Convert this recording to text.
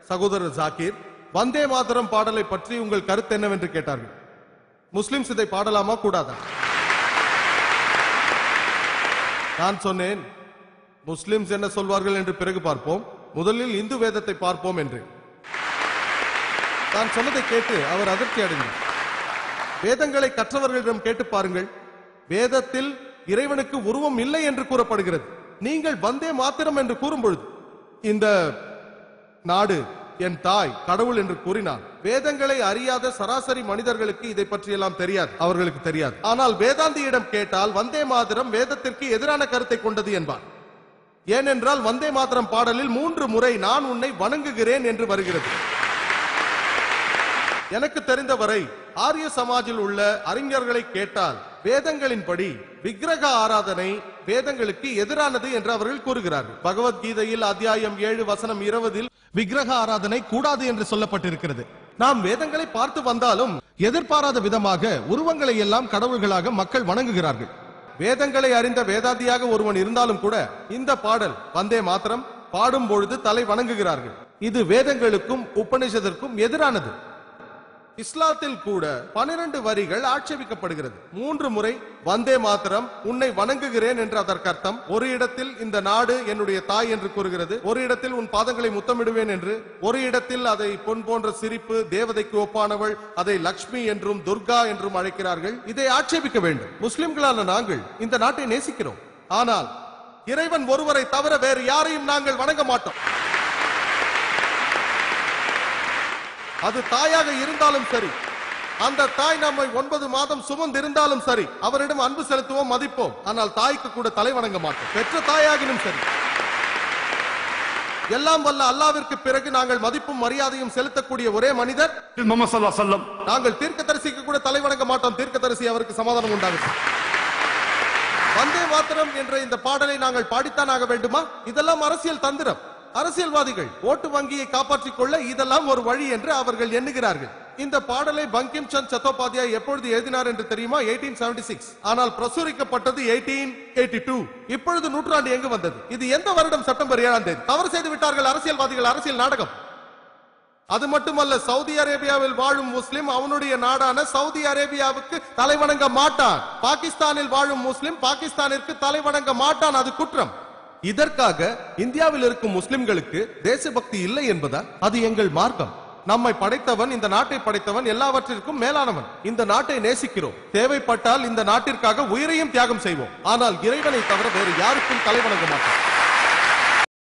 சகோதரர் ஜாக்கீர் வந்தே மாதரம் பாடலை பற்றி உங்கள் கருத்து என்னவென்று கேட்டார்கள் முஸ்லிம்ஸ் இதை பாடலாமா கூடாதா நான் சொன்னேன் முஸ்லிம்ஸ் என்ன சொல்வார்கள் என்று பிறகு பார்ப்போம் முதலில் இந்து வேதத்தை பார்ப்போம் என்று நான் சொன்னதை கேட்டு அவர் அதிர்ச்சி அடைந்தார் வேதங்களை கற்றவர்களிடம் கேட்டு பாருங்கள் வேதத்தில் இறைவனுக்கு உருவம் இல்லை என்று கூறப்படுகிறது நீங்கள் வந்தே மாத்திரம் என்று கூறும் பொழுது இந்த நாடு என் தாய் கடவுள் என்று கூறினார் வேதங்களை அறியாத சராசரி மனிதர்களுக்கு இதை பற்றியெல்லாம் தெரியாது அவர்களுக்கு தெரியாது ஆனால் வேதாந்தியிடம் கேட்டால் வந்தே மாத்திரம் வேதத்திற்கு எதிரான கருத்தை கொண்டது என்பார் ஏனென்றால் வந்தே மாத்திரம் பாடலில் மூன்று முறை நான் உன்னை வணங்குகிறேன் என்று வருகிறது எனக்கு தெரிந்தவரை ஆரிய சமாஜில் உள்ள அறிஞர்களை கேட்டால் வேதங்களின்படி விக்கிரக ஆராதனை வேதங்களுக்கு எதிரானது என்று அவர்கள் கூறுகிறார்கள் பகவத்கீதையில் அத்தியாயம் ஏழு வசனம் இருபதில் விக்கிரக ஆராதனை கூடாது என்று சொல்லப்பட்டிருக்கிறது நாம் வேதங்களை பார்த்து வந்தாலும் எதிர்பாராத விதமாக உருவங்களை எல்லாம் கடவுள்களாக மக்கள் வணங்குகிறார்கள் வேதங்களை அறிந்த வேதாந்தியாக ஒருவன் இருந்தாலும் கூட இந்த பாடல் வந்தே மாத்திரம் பாடும் பொழுது தலை வணங்குகிறார்கள் இது வேதங்களுக்கும் உபநிஷதற்கும் எதிரானது இஸ்லாத்தில் கூட பனிரெண்டு வரிகள் ஆட்சேபிக்கப்படுகிறது மூன்று முறை வந்தே மாத்திரம் உன்னை வணங்குகிறேன் என்று அதற்கு அர்த்தம் ஒரு இடத்தில் இந்த நாடு என்னுடைய தாய் என்று கூறுகிறது ஒரு இடத்தில் உன் பாதங்களை முத்தமிடுவேன் என்று ஒரு இடத்தில் அதை பொன் போன்ற சிரிப்பு தேவதைக்கு ஒப்பானவள் அதை லக்ஷ்மி என்றும் துர்கா என்றும் அழைக்கிறார்கள் இதை ஆட்சேபிக்க வேண்டும் முஸ்லிம்களான நாங்கள் இந்த நாட்டை நேசிக்கிறோம் ஆனால் இறைவன் ஒருவரை தவிர வேறு யாரையும் நாங்கள் வணங்க மாட்டோம் அது தாயாக இருந்தாலும் சரி அந்த தாய் நம்மை ஒன்பது மாதம் சுமந்திருந்தாலும் சரி அவரிடம் அன்பு செலுத்துவோம் மதிப்போம் ஆனால் தாய்க்கு கூட தலை வணங்க மாட்டோம் பெற்ற தாயாகினும் சரி எல்லாம் வல்ல அல்லாவிற்கு பிறகு நாங்கள் மதிப்பும் மரியாதையும் செலுத்தக்கூடிய ஒரே மனிதர் முகமது சல்லா சொல்லம் நாங்கள் தீர்க்கதரிசிக்கு கூட தலை வணங்க மாட்டோம் தீர்க்கதரிசி அவருக்கு சமாதானம் உண்டாகும் வந்தே மாத்திரம் என்ற இந்த பாடலை நாங்கள் பாடித்தான் ஆக வேண்டுமா இதெல்லாம் அரசியல் தந்திரம் அரசியல்வாதிகள் ஓட்டு வங்கியை காப்பாற்றிக் கொள்ள இதெல்லாம் ஒரு வழி என்று அவர்கள் எண்ணுகிறார்கள் இந்த பாடலை பங்கிம் சந்த் சத்தோபாத்யாய் எப்பொழுது எழுதினார் என்று தெரியுமா 1876 ஆனால் பிரசுரிக்கப்பட்டது 1882 இப்பொழுது நூற்றாண்டு எங்கு வந்தது இது எந்த வருடம் செப்டம்பர் ஏழாம் தேதி தவறு செய்து விட்டார்கள் அரசியல்வாதிகள் அரசியல் நாடகம் அது மட்டுமல்ல சவுதி அரேபியாவில் வாழும் முஸ்லிம் அவனுடைய நாடான சவுதி அரேபியாவுக்கு தலைவணங்க மாட்டான் பாகிஸ்தானில் வாழும் முஸ்லிம் பாகிஸ்தானிற்கு தலைவணங்க மாட்டான் அது குற்றம் இதற்காக இந்தியாவில் இருக்கும் முஸ்லிம்களுக்கு தேசபக்தி இல்லை என்பதா அது எங்கள் மார்க்கம் நம்மை படைத்தவன் இந்த நாட்டை படைத்தவன் எல்லாவற்றிற்கும் மேலானவன் இந்த நாட்டை நேசிக்கிறோம் தேவைப்பட்டால் இந்த நாட்டிற்காக உயிரையும் தியாகம் செய்வோம் ஆனால் இறைவனை தவிர வேறு யாருக்கும் தலைவணங்க மாட்டோம்